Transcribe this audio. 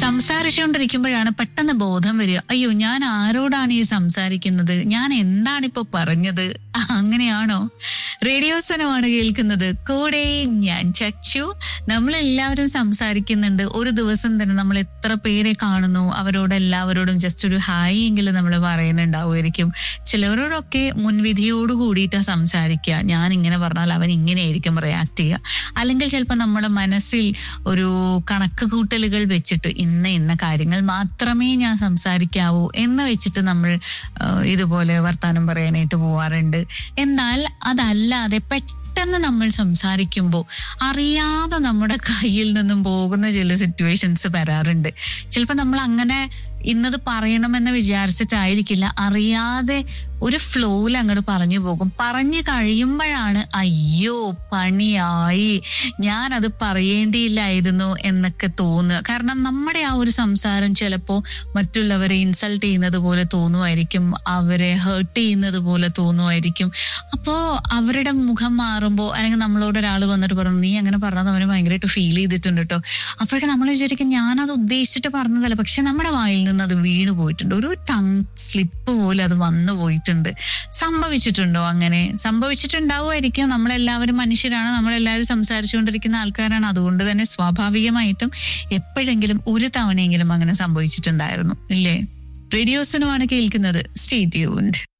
സംസാരിച്ചുകൊണ്ടിരിക്കുമ്പോഴാണ് പെട്ടെന്ന് ബോധം വരിക അയ്യോ ഞാൻ ആരോടാണ് ഈ സംസാരിക്കുന്നത് ഞാൻ എന്താണ് ഇപ്പൊ പറഞ്ഞത് അങ്ങനെയാണോ റേഡിയോസനമാണ് കേൾക്കുന്നത് കൂടെ ഞാൻ ചച്ചു നമ്മളെല്ലാവരും സംസാരിക്കുന്നുണ്ട് ഒരു ദിവസം തന്നെ നമ്മൾ എത്ര പേരെ കാണുന്നു അവരോട് എല്ലാവരോടും ജസ്റ്റ് ഒരു ഹായ് എങ്കിലും നമ്മൾ പറയുന്നുണ്ടാവുമായിരിക്കും ചിലവരോടൊക്കെ മുൻവിധിയോട് കൂടിയിട്ടാണ് സംസാരിക്കുക ഞാൻ ഇങ്ങനെ പറഞ്ഞാൽ അവൻ ഇങ്ങനെയായിരിക്കും റിയാക്ട് ചെയ്യുക അല്ലെങ്കിൽ ചിലപ്പോൾ നമ്മുടെ മനസ്സിൽ ഒരു കണക്ക് കൂട്ടലുകൾ വെച്ചിട്ട് ഇന്ന ഇന്ന കാര്യങ്ങൾ മാത്രമേ ഞാൻ സംസാരിക്കാവൂ എന്ന് വെച്ചിട്ട് നമ്മൾ ആ, ഇതുപോലെ വർത്താനം പറയാനായിട്ട് പോവാറുണ്ട് എന്നാൽ അതല്ലാതെ പെട്ടെന്ന് നമ്മൾ സംസാരിക്കുമ്പോൾ അറിയാതെ നമ്മുടെ കയ്യിൽ നിന്നും പോകുന്ന ചില സിറ്റുവേഷൻസ് വരാറുണ്ട് ചിലപ്പോൾ നമ്മൾ അങ്ങനെ ഇന്നത് പറയണമെന്ന് വിചാരിച്ചിട്ടായിരിക്കില്ല അറിയാതെ ഒരു ഫ്ലോയിൽ അങ്ങോട്ട് പറഞ്ഞു പോകും പറഞ്ഞു കഴിയുമ്പോഴാണ് അയ്യോ പണിയായി ഞാനത് പറയേണ്ടിയില്ലായിരുന്നു എന്നൊക്കെ തോന്നുക കാരണം നമ്മുടെ ആ ഒരു സംസാരം ചിലപ്പോൾ മറ്റുള്ളവരെ ഇൻസൾട്ട് ചെയ്യുന്നത് പോലെ തോന്നുമായിരിക്കും അവരെ ഹേർട്ട് ചെയ്യുന്നത് പോലെ തോന്നുമായിരിക്കും അപ്പോൾ അവരുടെ മുഖം മാറുമ്പോൾ അല്ലെങ്കിൽ നമ്മളോട് ഒരാൾ വന്നിട്ട് പറഞ്ഞു നീ അങ്ങനെ പറഞ്ഞത് അവന് ഭയങ്കരമായിട്ട് ഫീൽ ചെയ്തിട്ടുണ്ട് കേട്ടോ അപ്പോഴൊക്കെ നമ്മൾ വിചാരിക്കും ഞാനത് ഉദ്ദേശിച്ചിട്ട് പറഞ്ഞതല്ല പക്ഷെ നമ്മുടെ വായിൽ നിന്ന് അത് വീണ് പോയിട്ടുണ്ട് ഒരു ടങ് സ്ലിപ്പ് പോലെ അത് വന്നു പോയിട്ടുണ്ട് സംഭവിച്ചിട്ടുണ്ടോ അങ്ങനെ സംഭവിച്ചിട്ടുണ്ടാവുമായിരിക്കും നമ്മളെല്ലാവരും മനുഷ്യരാണ് നമ്മളെല്ലാവരും സംസാരിച്ചുകൊണ്ടിരിക്കുന്ന ആൾക്കാരാണ് അതുകൊണ്ട് തന്നെ സ്വാഭാവികമായിട്ടും എപ്പോഴെങ്കിലും ഒരു തവണയെങ്കിലും അങ്ങനെ സംഭവിച്ചിട്ടുണ്ടായിരുന്നു ഇല്ലേ റേഡിയോസിനുമാണ് കേൾക്കുന്നത് സ്റ്റേ ട്യൂൺഡ്